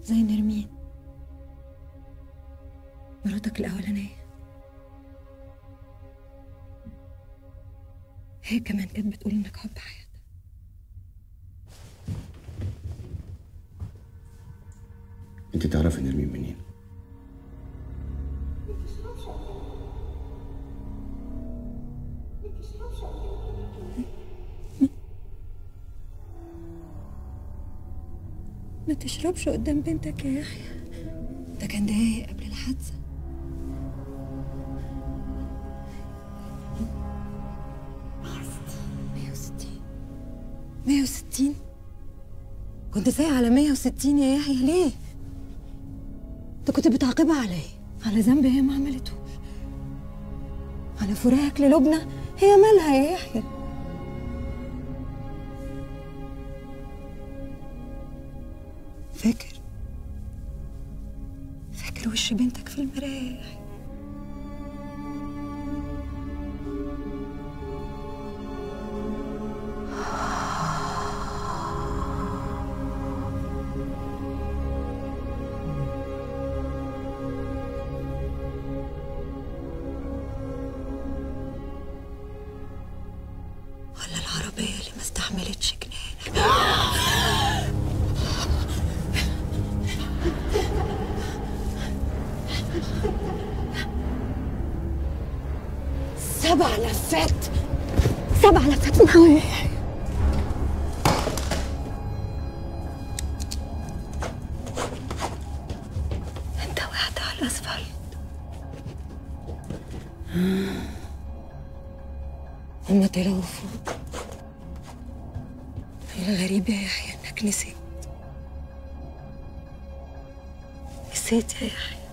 زي نرمين مراتك الأولانية هي كمان كانت بتقول إنك حب حياتها انت تعرفي نرمين منين ما تشربش قدام بنتك يا يحيى ده كان دقايق قبل الحادثة مية وستين مية وستين كنت سايق على مية وستين يا يحيى ليه؟ انت كنت بتعاقبها على ايه؟ على ذنب هي ما عملتهوش على فراقك للبنى هي مالها يا يحيى فاكر فاكر وش بنتك في المراية يا يحيى ولا العربية اللي ما استحملتش جنانك سبع لفات سبع لفات من حوالي انت وقعت على الاسفلت هما طلعوا فوق الغريب يا يحيى انك نسيت نسيت يا يحيى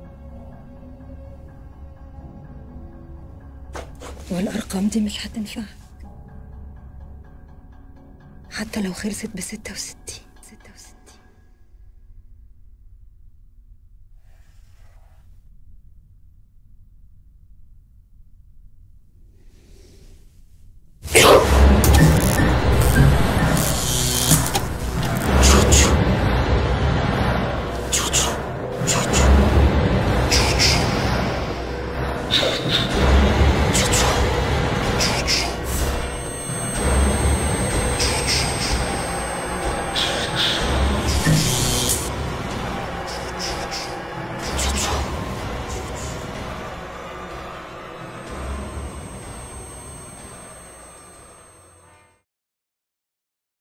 والأرقام دي مش هتنفعك حتى لو خلصت بستة وستين